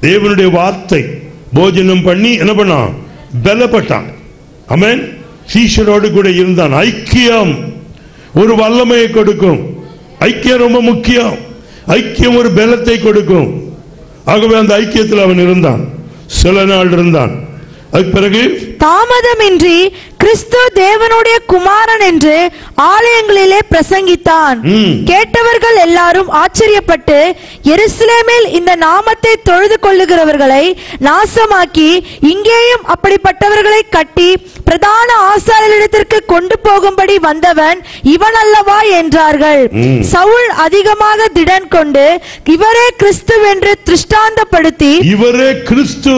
தேவனுடைய வார்த்தை போஜனம் பண்ணி என்ன பண்ணான் பலப்பட்டான் அமேன் சீஷரோடு கூட இருந்தான் ஐக்கியம் ஒரு வல்லமையை கொடுக்கும் ஐக்கியம் ரொம்ப முக்கியம் ஐக்கியம் ஒரு பலத்தை கொடுக்கும் ஆகவே அந்த ஐக்கியத்தில் அவன் இருந்தான் சில நாள் இருந்தான் அதுக்கு பிறகு தாமதமின்றி கிறிஸ்து தேவனுடைய குமாரன் என்று ஆலயங்களிலே பிரசங்கித்தான் ம். கேட்டவர்கள் எல்லாரும் ஆச்சரியப்பட்டு எருசலேமில் இந்த நாமத்தை தொழுது கொள்ளுகிறவர்களை நாசமாக்கி இங்கேயும் அப்படிப்பட்டவர்களை கட்டி பிரதான ஆசாரியரிடத்திற்கு கொண்டு போகும்படி வந்தவன் இவன் அல்லவா என்றார்கள் ம். சவுல் அதிகமாக திடன் கொண்டு இவரே கிறிஸ்துவென்று திருஷ்டாந்தப்படுத்தி இவரே கிறிஸ்து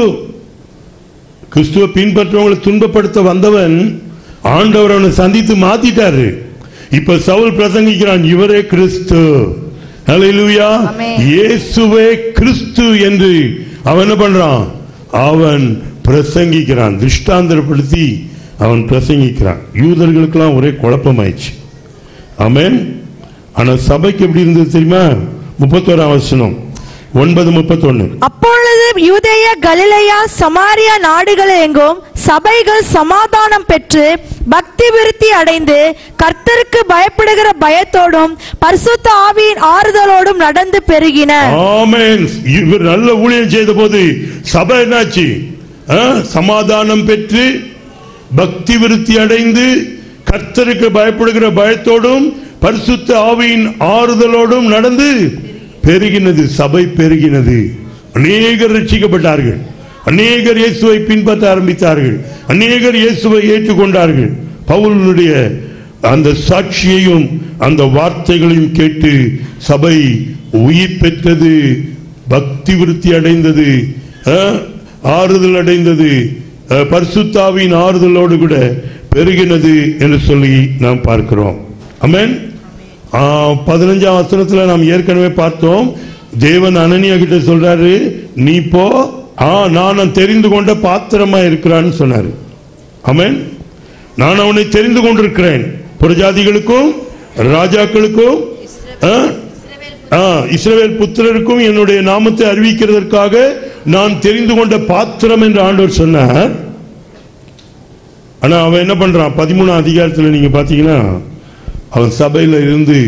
கிறிஸ்துவ பின்பற்றவங்களை துன்பப்படுத்த வந்தவன் ஆண்டவர் அவனை சந்தித்து மாத்திட்டாரு இப்ப சவுல் பிரசங்கிக்கிறான் இவரே கிறிஸ்து ஹalleluya ஆமென். இயேசுவே கிறிஸ்து என்று அவன் என்ன பண்றான் அவன் பிரசங்கிக்கிறான் திருஷ்டாந்தரப்படுத்தி அவன் பிரசங்கிக்கிறான் யூதர்களுக்கெல்லாம் ஒரே குழப்பமாயிடுச்சு ஆமென் ஆனா சபைக்கு எப்படி இருந்தது தெரியுமா முப்பத்தோராம் வசனம் ஒன்பது முப்பத்தொன்னு அப்பொழுது யூதேய கலிலேயா சமாரியா நாடுகள் எங்கும் சபைகள் சமாதானம் பெற்று பக்தி விருத்தி அடைந்து கர்த்தருக்கு பயப்படுகிற பயத்தோடும் பரிசுத்த ஆவியின் ஆறுதலோடும் நடந்து பெருகின ஆமென் இவர் நல்ல ஊழியம் செய்த போது சபை என்னாச்சு ஆ? சமாதானம் பெற்று பக்தி விருத்தி அடைந்து கர்த்தருக்கு பயப்படுகிற பயத்தோடும் பரிசுத்த ஆவியின் ஆறுதலோடும் நடந்து பெருகினது சபை பெருகினது அநேகர் ரட்சிக்கப்பட்டார்கள் அநேகர் இயேசுவை பின்பற்ற ஆரம்பித்தார்கள் அநேகர் இயேசுவை ஏற்றுக்கொண்டார்கள் பவுலுடைய அந்த சாட்சியையும் அந்த வார்த்தைகளையும் கேட்டு சபை உயிர் பெற்றது பக்தி விருத்தி அடைந்தது அஹ், ஆறுதல் அடைந்தது அஹ், பரிசுத்தாவின் ஆறுதலோடு கூட பெருகினது என்று சொல்லி நாம் பார்க்கிறோம் அமேன் பதினஞ்சாம் வசனத்துல நாம் ஏற்கனவே பார்த்தோம் தேவன் அனனியா கிட்ட சொல்றாரு நீ போ ஆ நான் தெரிந்து கொண்ட பாத்திரமா இருக்கிறான்னு சொன்னாரு அமேன் நான் அவனை தெரிந்து கொண்டிருக்கிறேன் புறஜாதிகளுக்கும் ராஜாக்களுக்கும் ஆ, ஆ, இஸ்ரவேல் புத்திரருக்கும் என்னுடைய நாமத்தை அறிவிக்கிறதற்காக நான் தெரிந்து கொண்ட பாத்திரம் என்று ஆண்டவர் சொன்னார் ஆனா அவன் என்ன பண்றான் பதிமூணாம் அதிகாரத்துல நீங்க பாத்தீங்கன்னா அவன் சபையில இருந்து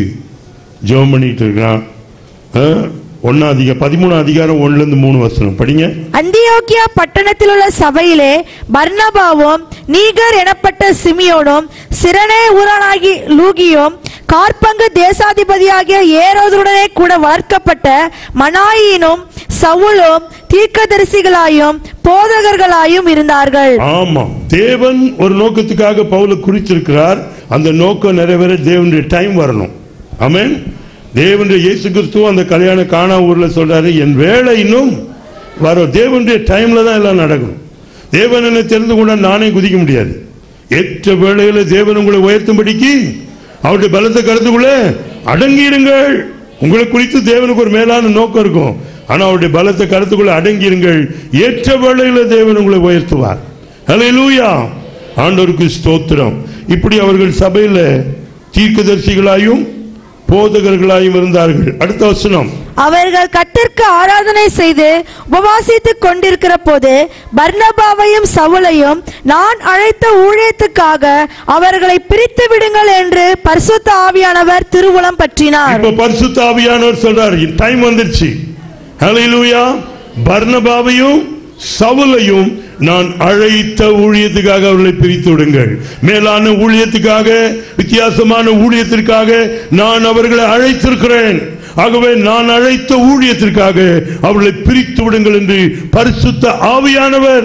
ஜெபம் பண்ணிட்டு இருக்கான் ஆ, ஒண்ணாம் அதிகாரம் பதிமூணாம் அதிகாரம் ஒண்ணுல இருந்து மூணு வசனம் படிங்க அந்தியோக்கியா பட்டணத்தில் உள்ள சபையிலே பர்னபாவும் நீகர் எனப்பட்ட சிமியோனும் சிறனே ஊரானாகி லூகியும் கார்பங்கு தேசாதிபதியாகிய ஏரோதுடனே கூட வளர்க்கப்பட்ட மனாயினும் சவுலும் தீர்க்கதரிசிகளாயும் போதகர்களாயும் இருந்தார்கள் ஆமா தேவன் ஒரு நோக்கத்துக்காக பவுல குறித்திருக்கிறார் அந்த நோக்கம் நிறைவேற தேவனுடைய டைம் வரணும் ஆமென் தேவனுடைய இயேசு கிறிஸ்துவ அந்த கல்யாண காணா ஊர்ல சொல்றாரு என் வேலை இன்னும் வரும் தேவனுடைய டைம்ல தான் எல்லாம் நடக்கணும் தேவன் என்னை தெரிந்து கொண்டா நானே குதிக்க முடியாது ஏற்ற வேளையில தேவன் உங்களை உயர்த்தும்படிக்கு அவருடைய பலத்தை கருத்துக்குள்ள அடங்கியிருங்கள் உங்களை குறித்து தேவனுக்கு ஒரு மேலான நோக்கம் இருக்கும் ஆனா அவருடைய பலத்தை கருத்துக்குள்ள அடங்கியிருங்கள் ஏற்ற வேளையில தேவன் உங்களை உயர்த்துவார் ஹalleluya ஆண்டவருக்கு ஸ்தோத்திரம் இப்படி அவர்கள் சபையில தீர்க்கதரிசிகளாயும் போதகர்களாயும் இருந்தார்கள் அடுத்த வசனம் அவர்கள் கர்த்தருக்கு ஆராதனை செய்து உபவாசித்துக் கொண்டிருக்கிற போது பர்னபாவையும் சவுலையும் நான் அழைத்த ஊழியத்துக்காக அவர்களை பிரித்து விடுங்கள் என்று பரிசுத்த ஆவியானவர் திருவுளம் பற்றினார் இப்ப பரிசுத்த ஆவியானவர் சொல்றார் டைம் வந்துருச்சு ஹalleluya பர்னபாவையும் சவுலையும் நான் அழைத்த ஊழியத்துக்காக அவர்களை பிரித்து விடுங்கள் மேலான ஊழியத்துக்காக வித்தியாசமான ஊழியத்திற்காக நான் அவர்களை அழைத்திருக்கிறேன் ஆகவே நான் அழைத்த ஊழியத்திற்காக அவர்களை பிரித்து விடுங்கள் என்று பரிசுத்த ஆவியானவர்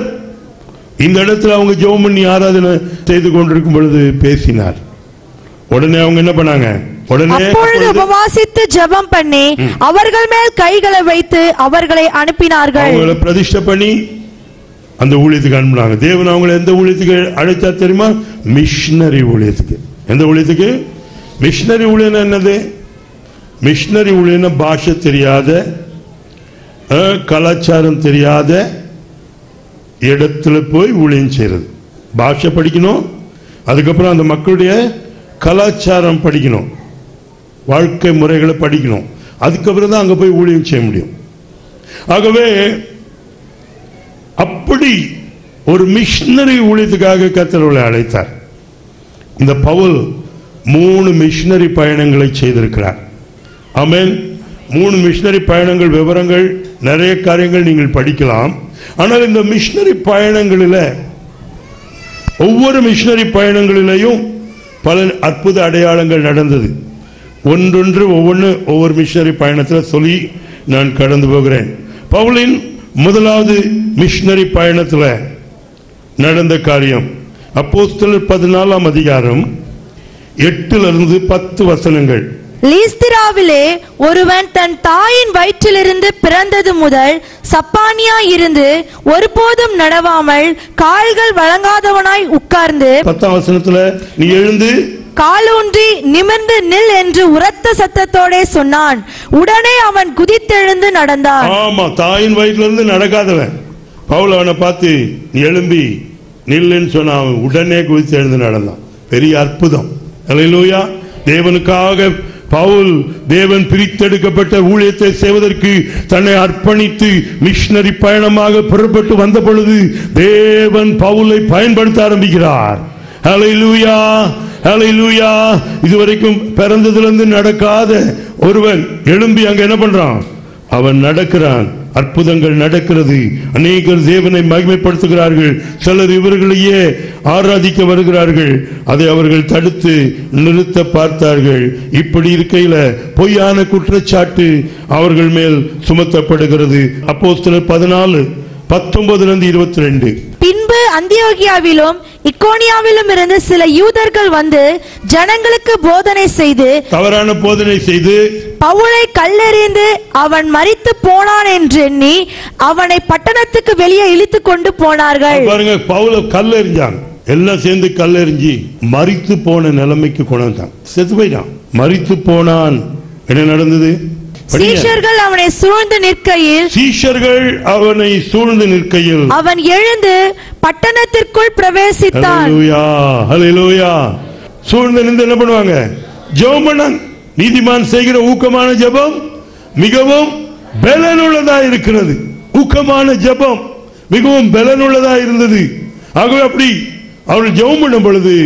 இந்த இடத்துல அவங்க ஜெபம் பண்ணி ஆராதனை செய்து கொண்டிருக்கும் பொழுது பேசினார் உடனே அவங்க என்ன பண்ணாங்க உடனே அப்பொழுது அப்பொழுது உபவாசித்து ஜெபம் பண்ணி அவர்கள் மேல் கைகளை வைத்து அவர்களை அனுப்பினார்கள் அவங்கள பிரதிஷ்டை பண்ணி அந்த ஊழியத்துக்கு அனுப்புனாங்க தேவன் அவங்களை எந்த ஊழியத்துக்கு அழைத்தா தெரியுமா மிஷனரி ஊழியத்துக்கு எந்த ஊழியத்துக்கு மிஷனரி ஊழியம் என்னது மிஷனரி ஊழியம்னா பாஷை தெரியாத அஹ், கலாச்சாரம் தெரியாத இடத்துல போய் ஊழியம் செய்யறது பாஷை படிக்கணும் அதுக்கப்புறம் அந்த மக்களுடைய கலாச்சாரம் படிக்கணும் வாழ்க்கை முறைகளை படிக்கணும் அதுக்கப்புறம் தான் அங்க போய் ஊழியம் செய்ய முடியும் ஆகவே அப்படி ஒரு மிஷனரி ஊழியத்துக்காக கத்தர்களை அழைத்தார் இந்த பவுல் மூணு மிஷனரி பயணங்களை செய்திருக்கிறார் ஆமென் மூணு மிஷனரி பயணங்கள் விவரங்கள் நிறைய காரியங்கள் நீங்கள் படிக்கலாம் ஆனால் இந்த மிஷனரி பயணங்களில் ஒவ்வொரு மிஷனரி பயணங்களிலேயும் பல அற்புத அடையாளங்கள் நடந்தது ஒன்றொன்று ஒவ்வொன்று ஒவ்வொரு மிஷனரி பயணத்தில் சொல்லி நான் கடந்து போகிறேன் பவுலின் முதலாவது மிஷனரி பயணத்தில் நடந்த காரியம் அப்போஸ்தலர் பதினாலாம் அதிகாரம் எட்டிலிருந்து பத்து வசனங்கள் லீஸ்திராவிலே ஒருவன் தன் தாயின் வயிற்றிலிருந்து பிறந்தது முதல் சப்பானியா இருந்து ஒருபோதும் நடவாமல் கால்கள் வழங்காதவனாய் உட்கார்ந்து பத்தாம் வசனத்துல நீ எழுந்து காலூன்றி நிமிர்ந்து நில் என்று உரத்த சத்தத்தோடே சொன்னான் உடனே அவன் குதித்தெழுந்து நடந்தான் ஆமா தாயின் வயிற்றுல இருந்து நடக்காதவன் பவுல் அவனை பார்த்து நீ எழும்பி நில்லுன்னு சொன்ன அவன் உடனே குதித்து எழுந்து நடந்தான் பெரிய அற்புதம் அல்லேலூயா தேவனுக்காக பவுல் தேவன் பிரித்தெடுக்கப்பட்ட ஊழியத்தை செய்வதற்கு தன்னை அர்ப்பணித்து மிஷனரி பயணமாக புறப்பட்டு வந்த பொழுது தேவன் பவுலை பயன்படுத்த ஆரம்பிக்கிறார் ஹalleluya ஹalleluya இதுவரைக்கும் பிறந்ததிலிருந்து நடக்காத ஒருவன் எழும்பி அங்க என்ன பண்றான் அவன் நடக்கிறான் அற்புதங்கள் நடக்கிறது அநேகர் தேவனை மகிமைப்படுத்துகிறார்கள் சிலர் இவர்களையே ஆராதிக்க வருகிறார்கள் அதை அவர்கள் தடுத்து நிறுத்த பார்த்தார்கள் இப்படி இருக்கையில பொய்யான குற்றச்சாட்டு அவர்கள் மேல் சுமத்தப்படுகிறது அப்போஸ்தலர் பதினாலு பத்தொன்பதுல இருந்து இருபத்தி ரெண்டு பின்பு அந்தியோகியாவிலும் இக்கோனியாவிலும் இருந்து சில யூதர்கள் வந்து ஜனங்களுக்கு போதனை செய்து தவறான போதனை செய்து பவுலை கல்லெறிந்து அவன் மரித்து போனான் என்று எண்ணி அவனை பட்டணத்துக்கு வெளியே இழுத்து கொண்டு போனார்கள் பாருங்க பவுல கல் எறிஞ்சாங்க எல்லாம் சேர்ந்து கல் எறிஞ்சி மரித்து போன நிலைமைக்கு கொண்டு வந்தாங்க செத்து போயிட்டான் மரித்து போனான் என்ன நடந்தது படிங்க. சீஷர்கள் அவனை சூழ்ந்து நிற்கையில் சீஷர்கள் அவனை சூழ்ந்து நிற்கையில் அவன் எழுந்து பட்டணத்திற்குள் பிரவேசித்தான் ஹalleluya ஹalleluya சூழ்ந்து நின்று என்ன பண்ணுவாங்க ஜெபம் பண்ணாங்க நீதிமான் செய்கிற ஊக்கமான ஜெபம் மிகவும் பலனுள்ளதா இருக்கிறது ஊக்கமான ஜெபம் மிகவும் பலனுள்ளதா இருந்தது ஆகவே அப்படி அவர்கள் ஜெபம் பண்ணும் பொழுது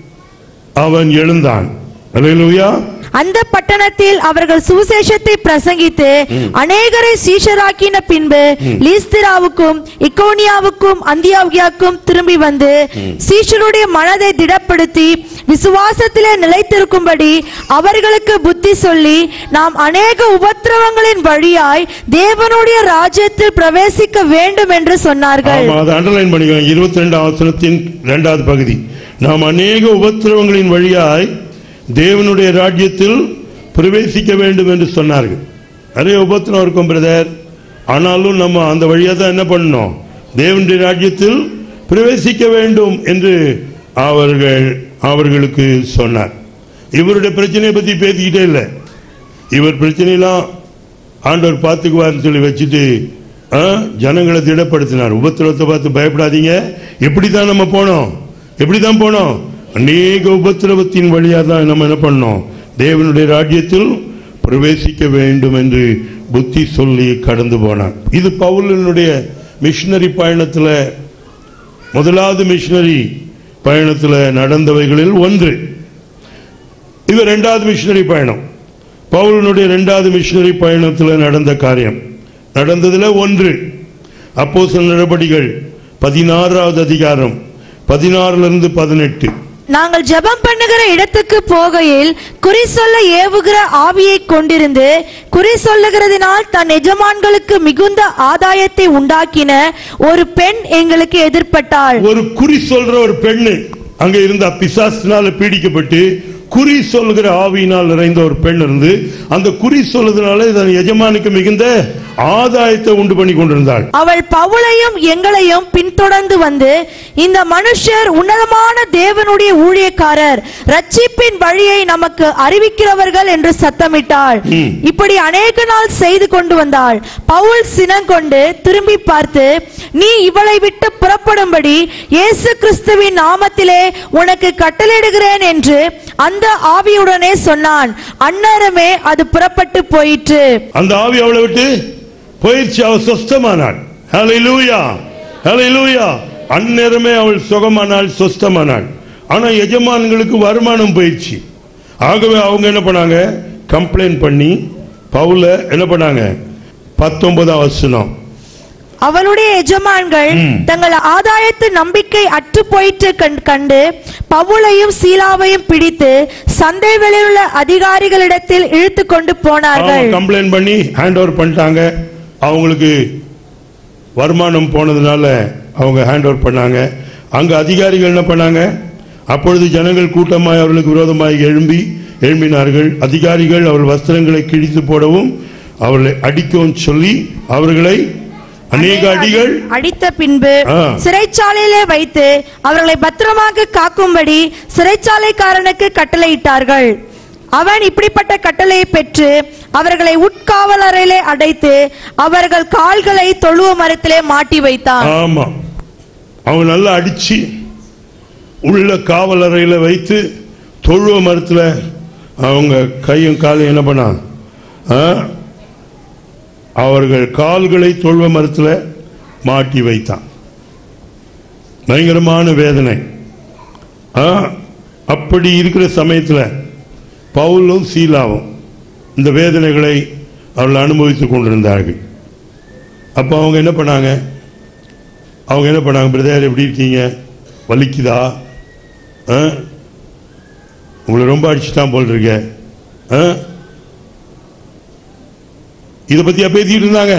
அவன் எழுந்தான் ஹalleluya அந்த பட்டணத்தில் அவர்கள் சுவிசேஷத்தை பிரசங்கித்து அநேகரை சீஷராக்கின பின்பு லீஸ்திராவுக்கும் இக்கோனியாவுக்கும் அந்தியாவுக்கும் திரும்பி வந்து சீஷருடைய மனதை திடப்படுத்தி விசுவாசத்திலே நிலைத்திருக்கும்படி அவர்களுக்கு புத்தி சொல்லி நாம் அநேக உபத்திரவங்களின் வழியாய் தேவனுடைய ராஜ்யத்தில் பிரவேசிக்க வேண்டும் என்று சொன்னார்கள் ஆமா அதை அண்டர்லைன் பண்ணிக்கலாம் இருபத்தி ரெண்டாம் வசனத்தின் இரண்டாவது பகுதி நாம் அநேக உபத்திரவங்களின் வழியாய் தேவனுடைய ராஜ்யத்தில் பிரவேசிக்க வேண்டும் என்று சொன்னார்கள் நிறைய உபத்திரம் இருக்கும் பிரதர் ஆனாலும் நம்ம அந்த வழியா தான் என்ன பண்ணணும் தேவனுடைய ராஜ்யத்தில் பிரவேசிக்க வேண்டும் என்று அவர்கள் அவர்களுக்கு சொன்னார் இவருடைய பிரச்சனையை பத்தி பேசிக்கிட்டே இல்லை இவர் பிரச்சனையெல்லாம் ஆண்டவர் பார்த்துக்குவார்னு சொல்லி வச்சுட்டு ஆ, ஜனங்களை திடப்படுத்தினார் உபத்திரவத்தை பார்த்து பயப்படாதீங்க எப்படி தான் நம்ம போனோம் எப்படி தான் போனோம் அநேக உபத்திரவத்தின் வழியா தான் நம்ம என்ன பண்ணோம் தேவனுடைய ராஜ்யத்தில் பிரவேசிக்க வேண்டும் என்று புத்தி சொல்லி கடந்து போனார் இது பவுலனுடைய மிஷனரி பயணத்துல முதலாவது மிஷனரி பயணத்துல நடந்தவைகளில் ஒன்று இது இரண்டாவது மிஷனரி பயணம் பவுலனுடைய இரண்டாவது மிஷனரி பயணத்தில் நடந்த காரியம் நடந்ததுல ஒன்று அப்போஸ்தலர் நடபடிகள் பதினாறாவது அதிகாரம் பதினாறுல இருந்து பதினெட்டு நாங்கள் ஜெபம் பண்ணுகிற இடத்துக்கு போகையில் குறி சொல்ல ஏவுகிற ஆவியை கொண்டிருந்து குறி சொல்லுகிறதினால் தன் எஜமான்களுக்கு மிகுந்த ஆதாயத்தை உண்டாக்கின ஒரு பெண் எங்களுக்கு எதிர்ப்பட்டாள் ஒரு குறி சொல்ற ஒரு பெண்ணு அங்க இருந்த பிசாசினால பீடிக்கப்பட்டு குறி சொல்கிற ஆவியினால் நிறைந்த ஒரு பெண் இருந்து அந்த குறி சொல்லுறதுனால தன் எஜமானுக்கு மிகுந்த ஆதாயத்தை உண்டு பண்ணி கொண்டிருந்தாள் அவள் பவுலையும் எங்களையும் பின்தொடர்ந்து வந்து இந்த மனுஷர் உன்னதமான தேவனுடைய ஊழியக்காரர் ரட்சிப்பின் வழியை நமக்கு அறிவிக்கிறவர்கள் என்று சத்தமிட்டாள் ம். இப்படி அநேக நாள் செய்து கொண்டு வந்தாள் பவுல் சினங்கொண்டு திரும்பி பார்த்து நீ இவளை விட்டு புறப்படும்படி இயேசு கிறிஸ்துவின் நாமத்திலே உனக்கு கட்டளையிடுகிறேன் என்று அந்த ஆவியுடனே சொன்னான் அந்நேரமே அது புறப்பட்டு போயிற்று அந்த ஆவி அவளை விட்டு போயிடுச்சு அவ சொஸ்தமானாள் ஹalleluya ஹalleluya அந்நேரமே அவள் சுகமானாள் சொஸ்தமானாள் ஆனா எஜமான்களுக்கு வருமானம் போயிடுச்சு ஆகவே அவங்க என்ன பண்ணாங்க கம்ப்ளைண்ட் பண்ணி பவுல என்ன பண்ணாங்க பத்தொன்பதாம் வசனம் அவளுடைய எஜமான்கள் ம். தங்கள் ஆதாயத்து நம்பிக்கை அற்று போயிற்று கண்- கண்டு பவுலையும் சீலாவையும் பிடித்து சந்தை வெளியுள்ள அதிகாரிகளிடத்தில் இழுத்து கொண்டு போனார்கள் அவங்க கம்ப்ளைண்ட் பண்ணி ஹேண்ட் ஓவர் பண்ணிட்டாங்க அவங்களுக்கு வருமானம் போனதுனால அவங்க ஹேண்ட் ஓவர் பண்ணாங்க அங்க அதிகாரிகள் என்ன பண்ணாங்க அப்பொழுது ஜனங்கள் கூட்டமாய் அவர்களுக்கு விரோதமாய் எழும்பி எழும்பினார்கள் அதிகாரிகள் அவர்கள் வஸ்திரங்களை கிழித்து போடவும் அவர்களை அடிக்கவும் சொல்லி அவர்களை அநேக அடிகள் அடித்த பின்பு ஆ. சிறைச்சாலையிலே வைத்து அவர்களை பத்திரமாக காக்கும்படி சிறைச்சாலைக்காரனுக்கு கட்டளையிட்டார்கள் அவன் இப்படிப்பட்ட கட்டளையை பெற்று அவர்களை உட்காவல் அறையிலே அடைத்து அவர்கள் கால்களை தொழுவ மரத்திலே மாட்டி வைத்தான் ஆமா அவங்க நல்லா அடிச்சு உள்ள காவல் அறையில வைத்து தொழுவ மரத்துல அவங்க கையும் காலையும் என்ன பண்ணான் ஆ? அவர்கள் கால்களை தொழுவ மரத்துல மாட்டி வைத்தான் பயங்கரமான வேதனை ஆ? அப்படி இருக்கிற சமயத்துல பவுலும் சீலாவும் இந்த வேதனைகளை அவர்கள் அனுபவித்துக் கொண்டிருந்தார்கள் அப்போ அவங்க என்ன பண்ணாங்க அவங்க என்ன பண்ணாங்க பிரதர் எப்படி இருக்கீங்க வலிக்குதா ஆ? உங்களை ரொம்ப அடிச்சுட்டான் போல் இருக்க ஆ? இதை பத்தியா பேசிட்டு இருந்தாங்க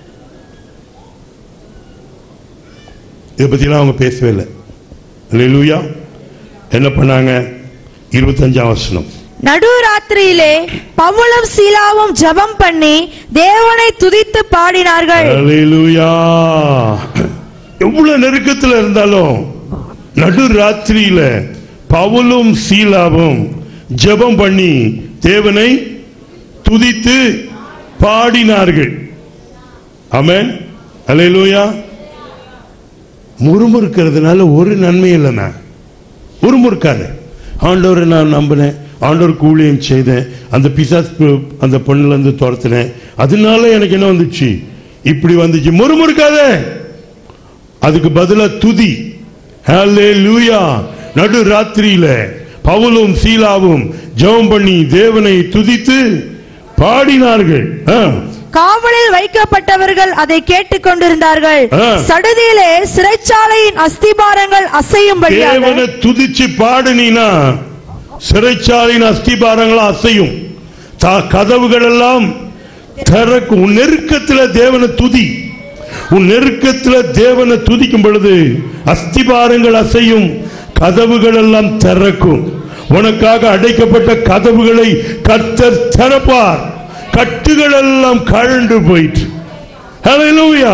இதை பத்தியெல்லாம் அவங்க பேசவே இல்லை லூயா என்ன பண்ணாங்க இருபத்தஞ்சாம் வசனம் நடுராத்திரியிலே பவுலும் சீலாவும் ஜெபம் பண்ணி தேவனை துதித்து பாடினார்கள் அல்லேலூயா எவ்வளவு நெருக்கத்துல இருந்தாலும் நடு ராத்திரியில பவுலும் சீலாவும் ஜெபம் பண்ணி தேவனை துதித்து பாடினார்கள் ஆமென் அல்லேலூயா முறுமுறுக்கிறதுனால ஒரு நன்மை இல்லைண்ணா முறுமுறுக்காது ஆண்டவரை நான் நம்பினேன் ஆண்டவருக்கு ஊழியம் செய்தேன் அந்த பிசாஸ் பு- அந்த பொண்ணுல இருந்து துரத்தினேன் அதனால எனக்கு என்ன வந்துச்சு இப்படி வந்துச்சு முறுமுறுக்காதே அதுக்கு பதிலா துதி ஹalleluya நடு ராத்திரியில பவுலும் சீலாவும் ஜெபம் பண்ணி தேவனை துதித்து பாடினார்கள் ஆ. காவலில் வைக்கப்பட்டவர்கள் அதை கேட்டுக் கொண்டிருந்தார்கள் ஆ. சடுதியிலே சிறைச்சாலையின் அஸ்திபாரங்கள் அசையும்படியாக தேவனை துதிச்சு பாடுனீனா சிறைச்சாலையின் அஸ்திபாரங்கள் அசையும் தா- கதவுகள் எல்லாம் திறக்கும் உன் நெருக்கத்துல தேவனை துதி உன் நெருக்கத்துல தேவனை துதிக்கும் பொழுது அஸ்திபாரங்கள் அசையும் கதவுகள் எல்லாம் திறக்கும் உனக்காக அடைக்கப்பட்ட கதவுகளை கர்த்தர் திறப்பார் கட்டுகள் எல்லாம் கழண்டு போயிற்று ஹalleluya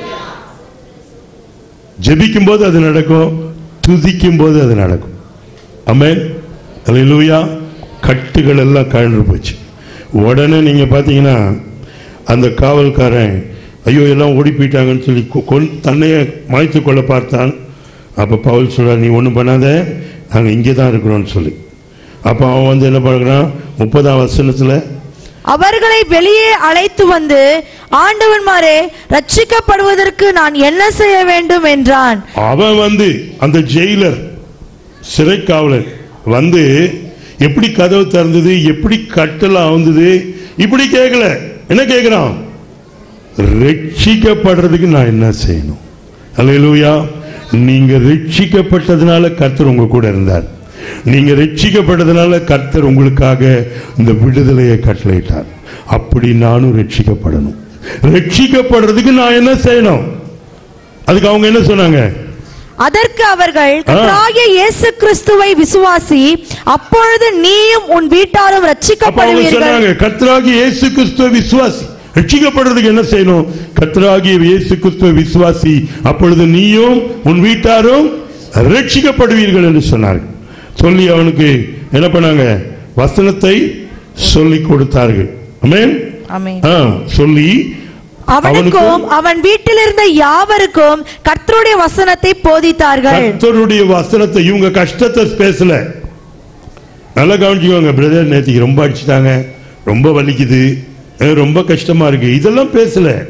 ஜெபிக்கும் போது அது நடக்கும் துதிக்கும் போது அது நடக்கும் அமேன் அல்லேலூயா கட்டுகள் எல்லாம் கழன்று போச்சு உடனே நீங்க பாத்தீங்கன்னா அந்த காவல்காரன் ஐயோ எல்லாம் ஓடி போயிட்டாங்கன்னு சொல்லி கொ- கொன் தன்னையே மாய்த்து கொள்ள பார்த்தான் அப்ப பவுல் சொல்றார் நீ ஒண்ணும் பண்ணாத நாங்க இங்கே தான் இருக்கிறோம்னு சொல்லி அப்ப அவன் வந்து என்ன பண்ணுறான் முப்பதாம் வசனத்துல அவர்களை வெளியே அழைத்து வந்து ஆண்டவன்மாரே ரட்சிக்கப்படுவதற்கு நான் என்ன செய்ய வேண்டும் என்றான் அவன் வந்து அந்த ஜெயிலர் சிறை காவலர் வந்து எப்படி கதவு திறந்தது எப்படி கட்டலாம் வந்தது இப்படி கேட்கல என்ன கேட்கிறான் ரட்சிக்கப்படுறதுக்கு நான் என்ன செய்யணும் அல்லேலூயா நீங்க ரட்சிக்கப்பட்டதுனால கர்த்தர் உங்க கூட இருந்தார் நீங்க ரட்சிக்கப்பட்டதுனால கர்த்தர் உங்களுக்காக இந்த விடுதலையை கட்டளையிட்டார் அப்படி நானும் ரட்சிக்கப்படணும் ரட்சிக்கப்படுறதுக்கு நான் என்ன செய்யணும் அதுக்கு அவங்க என்ன சொன்னாங்க அதற்கு அவர்கள் கர்த்தராகிய இயேசு கிறிஸ்துவை விசுவாசி அப்பொழுது நீயும் உன் வீட்டாரும் அப்ப அவங்க ரட்சிக்கப்படுவீர்கள் சொன்னாங்க கர்த்தராகிய இயேசு கிறிஸ்துவ விசுவாசி ரட்சிக்கப்படுறதுக்கு என்ன செய்யணும் கர்த்தராகிய இயேசு கிறிஸ்துவ விசுவாசி அப்பொழுது நீயும் உன் வீட்டாரும் ரட்சிக்கப்படுவீர்கள் என்று சொன்னார்கள் சொல்லி அவனுக்கு என்ன பண்ணாங்க வசனத்தை சொல்லி கொடுத்தார்கள் ஆமென் ஆமென். ஆ, சொல்லி அவனுக்கும் அவன் வீட்டில் இருந்த யாவருக்கும் கர்த்தருடைய வசனத்தை போதித்தார்கள் கர்த்தருடைய வசனத்தை இவங்க கஷ்டத்தை பேசல நல்லா கவனிச்சுக்கோங்க பிரதர் நேத்திக்கு ரொம்ப அடிச்சிட்டாங்க ரொம்ப வலிக்குது அஹ் ரொம்ப கஷ்டமா இருக்கு இதெல்லாம் பேசல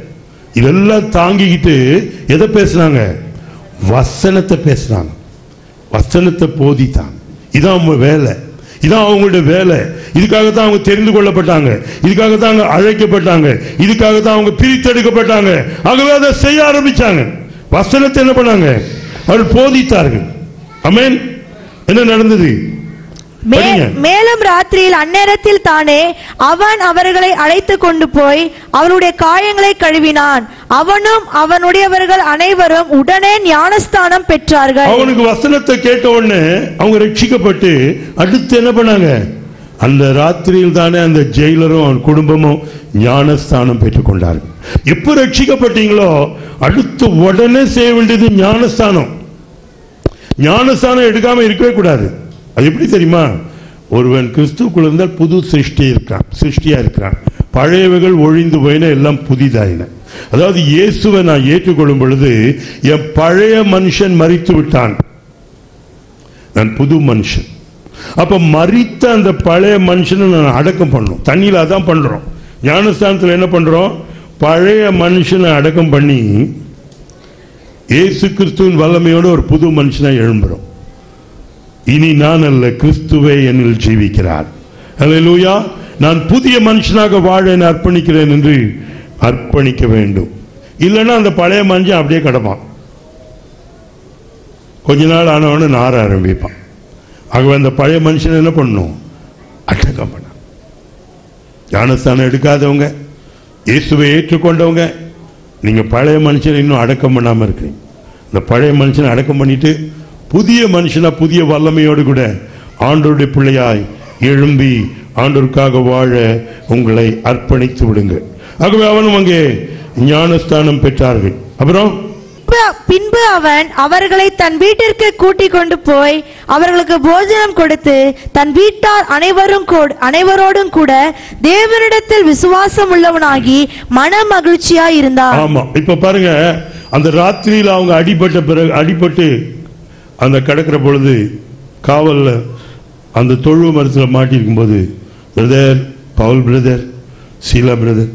இதெல்லாம் தாங்கிக்கிட்டு எதை பேசுனாங்க வசனத்தை பேசுனாங்க வசனத்தை போதித்தாங்க இதான் அவங்க வேலை இதான் அவங்களுடைய வேலை இதுக்காக தான் அவங்க தெரிந்து கொள்ளப்பட்டாங்க இதுக்காக தான் அவங்க அழைக்கப்பட்டாங்க இதுக்காக தான் அவங்க பிரித்தெடுக்கப்பட்டாங்க ஆகவே அதை செய்ய ஆரம்பிச்சாங்க வசனத்தை என்ன பண்ணாங்க அவர்கள் போதித்தார்கள் அமேன் என்ன நடந்தது மே- படிங்க. மேலும் ராத்திரியில் அந்நேரத்தில் தானே அவன் அவர்களை அழைத்து கொண்டு போய் அவருடைய காயங்களை கழுவினான் அவனும் அவனுடையவர்கள் அனைவரும் உடனே ஞானஸ்தானம் பெற்றார்கள் அவனுக்கு வசனத்தை கேட்ட உடனே அவங்க ரட்சிக்கப்பட்டு அடுத்து என்ன பண்ணாங்க அந்த ராத்திரியில் தானே அந்த ஜெயிலரும் அவன் குடும்பமும் ஞானஸ்தானம் பெற்றுக்கொண்டார்கள் எப்போ ரட்சிக்கப்பட்டீங்களோ அடுத்து உடனே செய்ய வேண்டியது ஞானஸ்தானம் ஞானஸ்தானம் எடுக்காம இருக்கவே கூடாது அது எப்படி தெரியுமா ஒருவன் கிறிஸ்துக்குள் இருந்தால் புது சிருஷ்டி இருக்கான் சிருஷ்டியா இருக்கிறான் பழையவைகள் ஒழிந்து போயின எல்லாம் புதிதாயின அதாவது இயேசுவை நான் ஏற்றுக்கொள்ளும் பொழுது என் பழைய மனுஷன் மரித்து விட்டான் நான் புது மனுஷன் அப்ப மரித்த அந்த பழைய மனுஷனை நான் அடக்கம் பண்ணணும் தண்ணியில அதான் பண்றோம் ஞானஸ்தானத்தில் என்ன பண்றோம் பழைய மனுஷனை அடக்கம் பண்ணி இயேசு கிறிஸ்துவின் வல்லமையோடு ஒரு புது மனுஷனை எழும்புறோம் இனி நான் அல்ல கிறிஸ்துவே என்னில் ஜீவிக்கிறார் அல்லேலூயா நான் புதிய மனுஷனாக வாழ என்னை அர்ப்பணிக்கிறேன் என்று அர்ப்பணிக்க வேண்டும் இல்லைன்னா அந்த பழைய மனுஷன் அப்படியே கிடப்பான் கொஞ்ச நாள் ஆனவன நார ஆரம்பிப்பான் ஆகவே அந்த பழைய மனுஷன் என்ன பண்ணணும் அடக்கம் பண்ண ஞானஸ்தானம் எடுக்காதவங்க இயேசுவை ஏற்றுக்கொண்டவங்க நீங்க பழைய மனுஷனை இன்னும் அடக்கம் பண்ணாம இருக்கீங்க இந்த பழைய மனுஷனை அடக்கம் பண்ணிட்டு புதிய மனுஷனா புதிய வல்லமையோடு கூட ஆண்டோருடைய பிள்ளையாய் எழும்பி ஆண்டோருக்காக வாழ உங்களை அர்ப்பணித்து விடுங்க ஆகவே அவனும் அங்கே ஞானஸ்தானம் பெற்றார்கள் அப்புறம் பின்பு- பின்பு அவன் அவர்களை தன் வீட்டிற்கு கூட்டிக் கொண்டு போய் அவர்களுக்கு போஜனம் கொடுத்து தன் வீட்டார் அனைவரும் கூட- அனைவரோடும் கூட தேவனிடத்தில் விசுவாசம் உள்ளவனாகி மன மகிழ்ச்சியாய் இருந்தான் ஆமா இப்ப பாருங்க அந்த ராத்திரியில் அவங்க அடிபட்ட பிறகு அடிபட்டு அந்த கிடக்கிற பொழுது காவல்ல அந்த தொழு மரத்தில் மாட்டிருக்கும் போது brother Paul brother Sheela brother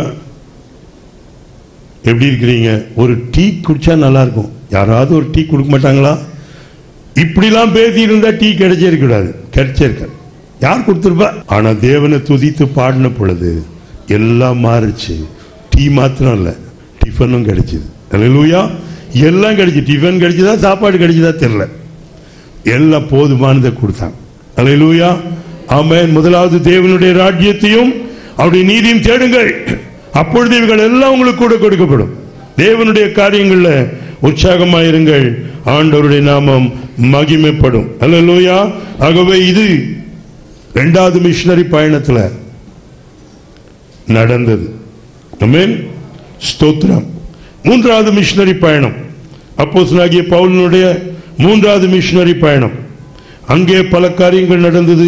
எப்படி இருக்கிறீங்க ஒரு டீ குடிச்சா நல்லா இருக்கும் யாராவது ஒரு டீ கொடுக்க மாட்டாங்களா இப்படிலாம் பேசி இருந்தா டீ கிடைச்சிருக்கூடாது கிடைச்சிருக்காது யார் கொடுத்துருப்பா ஆனா தேவனை துதித்து பாடின பொழுது எல்லாம் மாறுச்சு டீ மாத்திரம் இல்ல டிஃபனும் கிடைச்சது அல்லேலூயா எல்லாம் கிடைச்சு டிஃபன் கிடைச்சதா சாப்பாடு கிடைச்சதா தெரியல எல்லாம் போதுமானதை கொடுத்தாங்க அல்லேலூயா ஆமென் முதலாவது தேவனுடைய ராஜ்யத்தையும் அவருடைய நீதியும் தேடுங்கள் அப்பொழுது இவர்கள் எல்லாம் உங்களுக்கு கூட கொடுக்கப்படும் தேவனுடைய காரியங்கள்ல உற்சாகமாயிருங்கள் ஆண்டவருடைய நாமம் மகிமைப்படும் அல்லேலூயா ஆகவே இது இரண்டாவது மிஷனரி பயணத்துல நடந்தது ஆமென் ஸ்தோத்திரம் மூன்றாவது மிஷனரி பயணம் அப்போஸ்தலனாகிய பவுலினுடைய மூன்றாவது மிஷனரி பயணம் அங்கே பல காரியங்கள் நடந்தது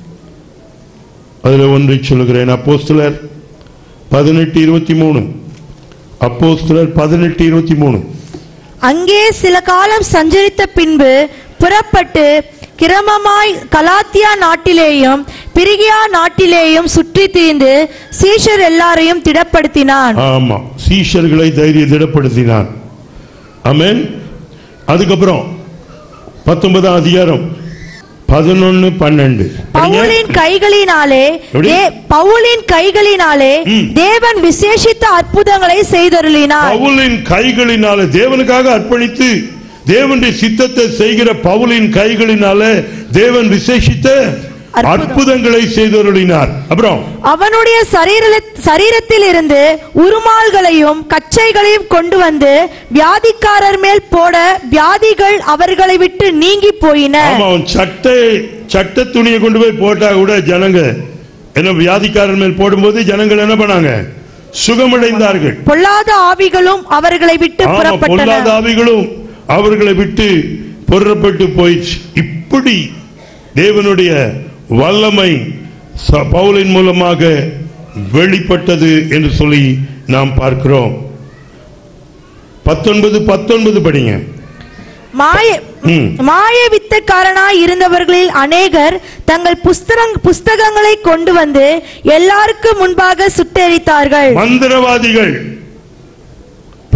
அதுல ஒன்றை சொல்லுகிறேன் அப்போஸ்தலர் பதினெட்டு இருபத்தி மூணு அப்போஸ்தலர் பதினெட்டு இருபத்தி மூணு அங்கே சில காலம் சஞ்சரித்த பின்பு புறப்பட்டு கிரமமாய் கலாத்தியா நாட்டிலேயும் பிரிகியா நாட்டிலேயும் சுற்றி திரிந்து சீஷர் எல்லாரையும் திடப்படுத்தினான் ஆமா சீஷர்களை தைரிய திடப்படுத்தினான் ஆமென் அதுக்கப்புறம் பத்தொன்பதாம் அதிகாரம் பதினொன்னு பன்னெண்டு படிங்க. பவுலின் கைகளினாலே எப்படி? தே- பவுலின் கைகளினாலே ம். தேவன் விசேஷித்த அற்புதங்களை செய்தருளினார் பவுலின் கைகளினால தேவனுக்காக அர்ப்பணித்து தேவனுடைய சித்தத்தை செய்கிற பவுலின் கைகளினால தேவன் விசேஷித்த அற்புதம். அற்புதங்களை செய்தருளினார் அப்புறம் அவனுடைய சரீர சரீரத்தில் இருந்து உருமால்களையும் கச்சைகளையும் கொண்டு வந்து வியாதிக்காரர் மேல் போட வியாதிகள் அவர்களை விட்டு நீங்கி போயின ஆமா அவன் சட்டை சட்ட துணியை கொண்டு போய் போட்டா கூட ஜனங்க என்ன வியாதிக்காரன் மேல் போடும்போது ஜனங்கள் என்ன பண்ணாங்க சுகமடைந்தார்கள் பொல்லாத ஆவிகளும் அவர்களை விட்டு ஆமா பொல்லாத புறப்பட்டன ஆவிகளும் அவர்களை விட்டு பொருறப்பட்டு போயிடுச்சு இப்படி தேவனுடைய வல்லமை ச- பவுலின் மூலமாக வெளிப்பட்டது என்று சொல்லி நாம் பார்க்கிறோம் பத்தொன்பது பத்தொன்பது படிங்க மாய ம். மாய வித்தக்காரனாய் இருந்தவர்களில் அநேகர் தங்கள் புஸ்தகம் புஸ்தகங்களை கொண்டு வந்து எல்லாருக்கும் முன்பாக சுட்டெரித்தார்கள் மந்திரவாதிகள்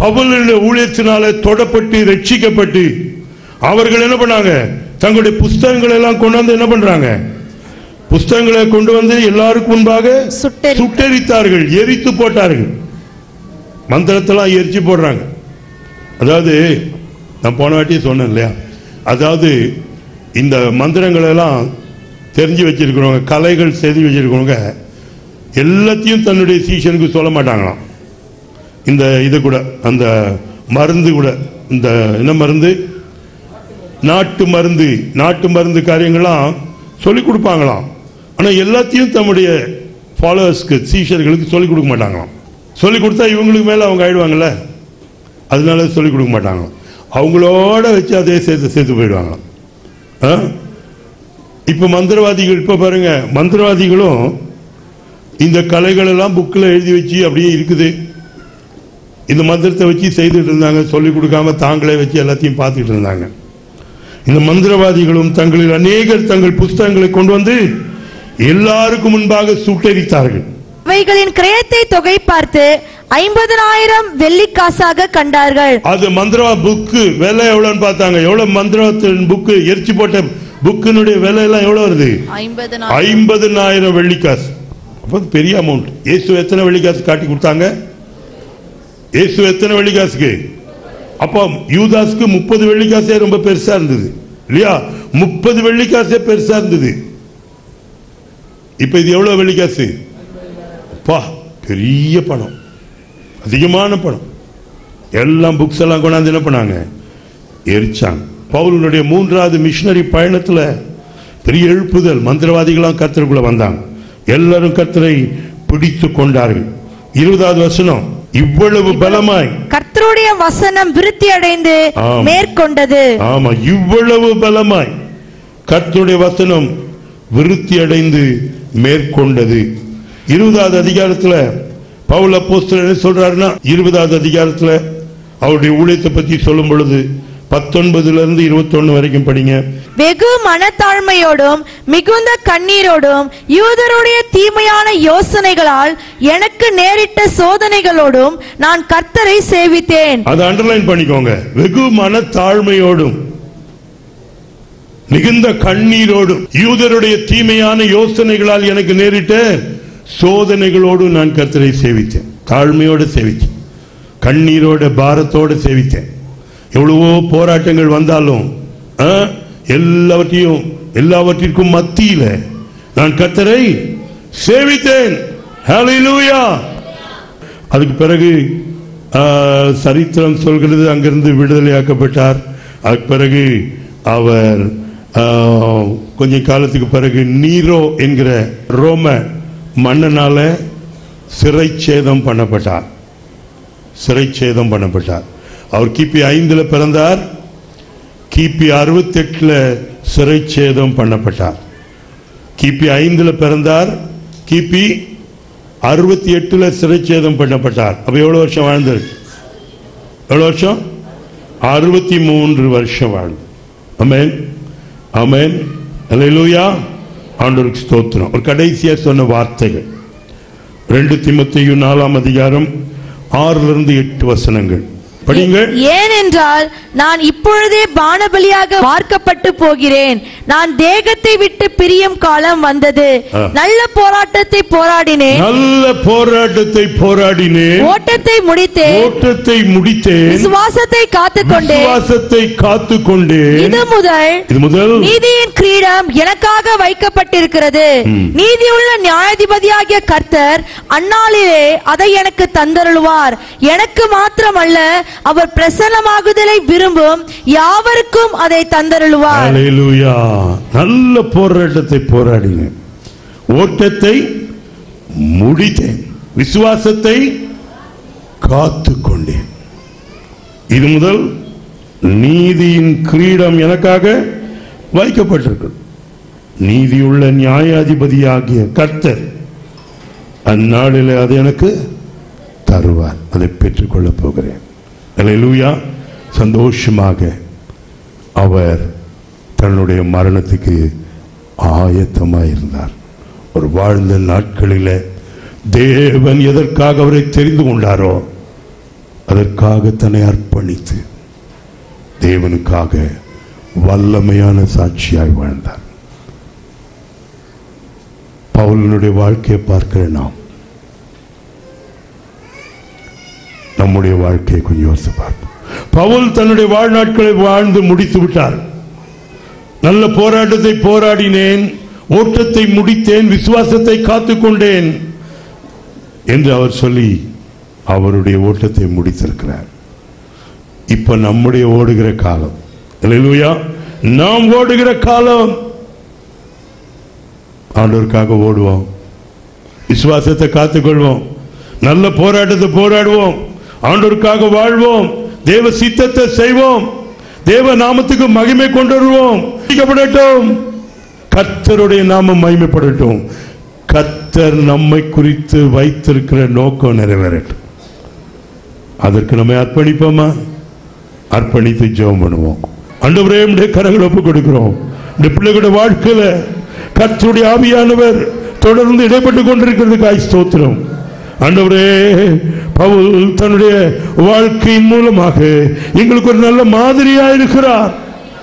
பவுலுடைய ஊழியத்தினால தொடப்பட்டு ரட்சிக்கப்பட்டு அவர்கள் என்ன பண்ணாங்க தங்களுடைய புஸ்தகங்களை எல்லாம் கொண்டாந்து என்ன பண்றாங்க புஸ்தகங்களை கொண்டு வந்து எல்லாருக்கும் முன்பாக சுட்டெரி- சுட்டெரித்தார்கள் எரித்து போட்டார்கள் மந்திரத்தெல்லாம் எரிச்சு போடுறாங்க அதாவது நான் போன வாட்டியே சொன்னேன் இல்லையா அதாவது இந்த மந்திரங்கள் எல்லாம் தெரிஞ்சு வச்சிருக்கிறவங்க கலைகள் செய்து வச்சிருக்கிறவங்க எல்லாத்தையும் தன்னுடைய சீஷனுக்கு சொல்ல மாட்டாங்களாம் இந்த இது கூட அந்த மருந்து கூட இந்த என்ன மருந்து நாட்டு மருந்து நாட்டு மருந்து காரியங்கள்லாம் சொல்லி கொடுப்பாங்களாம் ஆனால் எல்லாத்தையும் தம்முடைய ஃபாலோவர்ஸ்க்கு சீஷர்களுக்கு சொல்லிக் கொடுக்க மாட்டாங்களாம் சொல்லி கொடுத்தா இவங்களுக்கு மேலே அவங்க ஆயிடுவாங்கல்ல அதனால சொல்லிக் கொடுக்க மாட்டாங்களாம் அவங்களோட வச்சு அதே சேர்த்து சேர்த்து போயிடுவாங்களாம் ஆ? இப்ப மந்திரவாதிகள் இப்ப பாருங்க மந்திரவாதிகளும் இந்த கலைகள் எல்லாம் புக்கில் எழுதி வச்சு அப்படியே இருக்குது இந்த மந்திரத்தை வச்சு செய்துட்டு இருந்தாங்க சொல்லிக் கொடுக்காம தாங்களே வச்சு எல்லாத்தையும் பார்த்துட்டு இருந்தாங்க இந்த மந்திரவாதிகளும் தங்களில் அநேகர் தங்கள் புஸ்தகங்களை கொண்டு வந்து எல்லாருக்கும் முன்பாக சுட்டெரித்தார்கள் அவைகளின் கிரயத்தை தொகை பார்த்து ஐம்பதனாயிரம் வெள்ளிக்காசாக கண்டார்கள் அது மந்திரவா புக்கு விலை எவ்வளவுன்னு பார்த்தாங்க எவ்வளவு மந்திரத்தின் புக்கு எரிச்சு போட்ட புக்கினுடைய விலை எல்லாம் எவ்வளவு வருது ஐம்பதுனாயிரம் வெள்ளிக்காசு அப்போ அது பெரிய அமௌண்ட் இயேசு எத்தனை வெள்ளிக்காசு காட்டி கொடுத்தாங்க இயேசு எத்தனை வெள்ளிக்காசுக்கு அப்போ யூதாஸ்க்கு முப்பது வெள்ளிக்காசே ரொம்ப பெருசா இருந்தது இல்லையா முப்பது வெள்ளிக்காசே பெருசா இருந்தது இப்ப இது எவ்வளவு வெள்ளிக்காசு பா பெரிய பணம் அதிகமான பணம் எல்லாம் புக்ஸ் எல்லாம் கொண்டாந்து என்ன பண்ணாங்க எரிச்சாங்க பவுலுடைய மூன்றாவது மிஷனரி பயணத்துல பெரிய எழுப்புதல் மந்திரவாதிகளாம் கர்த்தருக்குள்ள வந்தாங்க எல்லாரும் கர்த்தரை பிடித்து கொண்டார்கள் இருபதாவது வசனம் இவ்வளவு பலமாய் கர்த்தருடைய வசனம் விருத்தி அடைந்து ஆம். மேற்கொண்டது ஆமா இவ்வளவு பலமாய் கர்த்தருடைய வசனம் விருத்தி அடைந்து மேற்கொண்டது இருபதாவது அதிகாரத்துல பவுல் அப்போஸ்தலர் என்ன சொல்றாருன்னா இருபதாவது அதிகாரத்துல அவருடைய ஊழியத்தை பத்தி சொல்லும் பொழுது பத்தொன்பதுல இருந்து இருபத்தொன்னு வரைக்கும் படிங்க வெகு மனத்தாழ்மையோடும் மிகுந்த கண்ணீரோடும் யூதருடைய தீமையான யோசனைகளால் எனக்கு நேரிட்ட சோதனைகளோடும் நான் கர்த்தரை சேவித்தேன் அதை அண்டர்லைன் பண்ணிக்கோங்க வெகு மன தாழ்மையோடும் மிகுந்த கண்ணீரோடும் யூதருடைய தீமையான யோசனைகளால் எனக்கு நேரிட்ட சோதனைகளோடு நான் கர்த்தரை சேவித்தேன் தாழ்மையோடு சேவித்தேன் கண்ணீரோட பாரத்தோடு சேவித்தேன் எவ்வளவோ போராட்டங்கள் வந்தாலும் ஆ, எல்லாவற்றையும் எல்லாவற்றிற்கும் மத்தியில நான் கர்த்தரை சேவித்தேன் ஹalleluya அதுக்கு பிறகு ஆ, சரித்திரம் சொல்கிறது அங்கிருந்து விடுதலையாக்கப்பட்டார் அதுக்கு பிறகு அவர் ஆ, கொஞ்ச காலத்துக்கு பிறகு நீரோ என்கிற ரோம மன்னனால சிறைச்சேதம் பண்ணப்பட்டார் சிறைச்சேதம் பண்ணப்பட்டார் அவர் கிபி ஐந்துல பிறந்தார் கிபி அறுபத்தெட்டுல சிறைச்சேதம் பண்ணப்பட்டார் கிபி ஐந்துல பிறந்தார் கிபி அறுபத்தி எட்டுல சிறைச்சேதம் பண்ணப்பட்டார் அப்ப எவ்வளவு வருஷம் வாழ்ந்தார் எவ்வளவு வருஷம் அறுபத்தி மூன்று வருஷம் வாழ்ந்தார் அமேன் அமேன் அல்லேலூயா ஆண்டவருக்கு ஸ்தோத்திரம் ஒரு கடைசியா சொன்ன வார்த்தைகள் ரெண்டு திமுத்தையும் நாலாம் அதிகாரம் ஆறுல இருந்து எட்டு வசனங்கள் படிங்கள் ஏனென்றால் நான் இப்பொழுதே பானபலியாக வார்க்கப்பட்டு போகிறேன் நான் தேகத்தை விட்டு பிரியும் காலம் வந்தது ஆ. நல்ல போராட்டத்தை போராடினேன் நல்ல போராட்டத்தை போராடினேன் ஓட்டத்தை முடித்தேன் ஓட்டத்தை முடித்தேன் விசுவாசத்தை காத்துக்கொண்டேன் விசுவாசத்தை காத்து கொண்டேன் இது முதல் இது முதல் நீதியின் கிரீடம் எனக்காக வைக்கப்பட்டிருக்கிறது நீதியுள்ள நியாயாதிபதியாகிய கர்த்தர் அந்நாளிலே அதை எனக்கு தந்தருளுவார் எனக்கு மாத்திரமல்ல அவர் பிரசன்னமாகுதலை விரும்பும் யாவருக்கும் அதை தந்தருளுவார் ஹalleluya நல்ல போராட்டத்தை போராடினேன் ஓட்டத்தை முடித்தேன் விசுவாசத்தை காத்து கொண்டேன் இது முதல் நீதியின் கிரீடம் எனக்காக வைக்கப்பட்டிருக்கு நீதியுள்ள நியாயாதிபதியாகிய கர்த்தர் அந்நாளில் அது எனக்கு தருவார் அதை பெற்றுக்கொள்ளப் போகிறேன் அல்லேலூயா சந்தோஷமாக அவர் தன்னுடைய மரணத்துக்கு ஆயத்தமாக இருந்தார் ஒரு வாழ்ந்த நாட்களில் தேவன் எதற்காக அவரை தெரிந்து கொண்டாரோ அதற்காக தன்னை அர்ப்பணித்து தேவனுக்காக வல்லமையான சாட்சியாய் வாழ்ந்தார் பவுலனுடைய வாழ்க்கையை பார்க்கிற நாம் நம்முடைய வாழ்க்கையை கொஞ்சம் யோசித்து பார்ப்போம் பவுல் தன்னுடைய வாழ்நாட்களை வாழ்ந்து முடித்து விட்டார் நல்ல போராட்டத்தை போராடினேன் ஓட்டத்தை முடித்தேன் விசுவாசத்தை காத்துக்கொண்டேன் என்று அவர் சொல்லி அவருடைய ஓட்டத்தை முடித்திருக்கிறார் இப்ப நம்முடைய ஓடுகிற காலம் அல்லேலூயா நாம் ஓடுகிற காலம் ஆண்டவருக்காக ஓடுவோம் விசுவாசத்தை காத்துக்கொள்வோம் நல்ல போராட்டத்தை போராடுவோம் ஆண்டவருக்காக வாழ்வோம் தேவ சித்தத்தை செய்வோம் தேவ நாமத்துக்கு மகிமை கொண்டு வருவோம் ரட்சிக்கப்படட்டும் கர்த்தருடைய நாமம் மகிமைப்படட்டும் கர்த்தர் நம்மை குறித்து வைத்திருக்கிற நோக்கம் நிறைவேறட்டும் அதற்கு நம்மை அர்ப்பணிப்போமா அர்ப்பணித்து ஜெபம் பண்ணுவோம் அண்டவரே உடைய கரங்களை ஒப்புக் கொடுக்கிறோம் இந்த பிள்ளைகளுடைய வாழ்க்கையில கர்த்தருடைய ஆவியானவர் தொடர்ந்து இடைப்பட்டு கொண்டிருக்கிறதுக்காய் ஸ்தோத்திரம் ஆண்டவரே பவுல் தன்னுடைய வாழ்க்கையின் மூலமாக எங்களுக்கு ஒரு நல்ல மாதிரியா இருக்கிறார்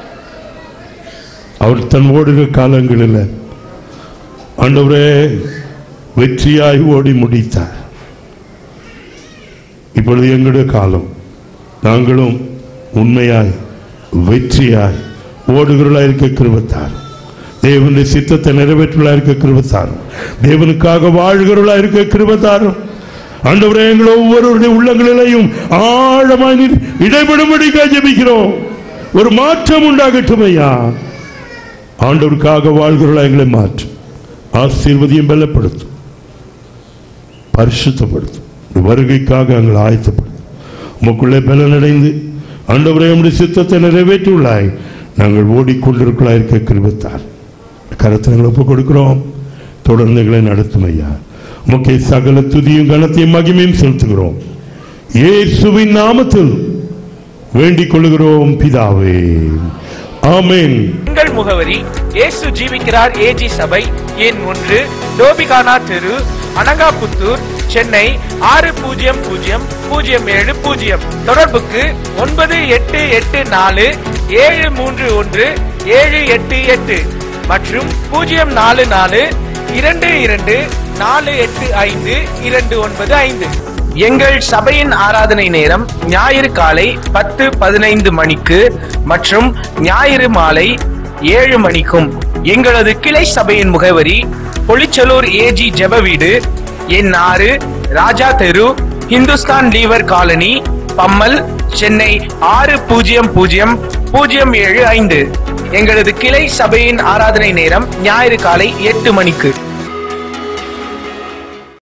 அவர் தன் ஓடுகிற காலங்களில் ஆண்டவரே வெற்றியாய் ஓடி முடித்தார் இப்பொழுது எங்களுடைய காலம் நாங்களும் உண்மையாய் வெற்றியாய் ஓடுகிறவர்களாய் இருக்க கிருபத்தார் தேவனுடைய சித்தத்தை நிறைவேற்றுள்ளா இருக்க கிருபத்தாரும் தேவனுக்காக வாழ்கிறவர்களா இருக்க கிருபத்தாரும் ஆண்டவரே எங்கள் ஒவ்வொருவருடைய உள்ளங்களிலையும் ஆழமாய் நீர் இடைபடும்படிக்காக ஜெபிக்கிறோம் ஒரு மாற்றம் உண்டாகட்டும் ஐயா ஆண்டவருக்காக வாழ்கிறவர்களா எங்களை மாற்றும் ஆசீர்வதியும் பலப்படுத்தும் பரிசுத்தப்படுத்தும் இந்த வருகைக்காக எங்களை ஆயத்தப்படுத்தும் உமக்குள்ளே பலனடைந்து ஆண்டவரே உம்முடைய சித்தத்தை நிறைவேற்றியுள்ளாய் நாங்கள் ஓடிக்கொண்டிருக்கலாம் இருக்க கிருபத்தார் கருத்தை நாங்கள் ஒப்புக் கொடுக்கிறோம் தொடர்ந்து எங்களை நடத்தும் ஐயா உமக்கு சகல துதியும் கனத்தையும் மகிமையும் செலுத்துகிறோம் இயேசுவின் நாமத்தில் வேண்டிக் கொள்கிறோம் பிதாவே ஆமென் எங்கள் முகவரி இயேசு ஜீவிக்கிறார் ஏஜி சபை எண் ஒன்று டோபிகானா தெரு அனகாபுத்தூர் சென்னை ஆறு பூஜ்ஜியம் பூஜ்ஜியம் பூஜ்ஜியம் ஏழு பூஜ்ஜியம் தொடர்புக்கு ஒன்பது எட்டு எட்டு நாலு ஏழு மூன்று ஒன்று ஏழு எட்டு எட்டு மற்றும் பூஜ்ஜியம் நாலு நாலு இரண்டு இரண்டு நாலு எட்டு ஐந்து இரண்டு ஒன்பது ஐந்து எங்கள் சபையின் ஆராதனை நேரம் ஞாயிறு காலை பத்து பதினைந்து மணிக்கு மற்றும் ஞாயிறு மாலை ஏழு மணிக்கும் எங்களது கிளை சபையின் முகவரி பொலிச்சலூர் ஏஜி ஜெப வீடு எண் ஆறு ராஜா தெரு இந்துஸ்தான் லீவர் காலனி பம்மல் சென்னை ஆறு பூஜ்ஜியம் பூஜ்ஜியம் பூஜ்ஜியம் ஏழு ஐந்து எங்களது கிளை சபையின் ஆராதனை நேரம் ஞாயிறு காலை எட்டு மணிக்கு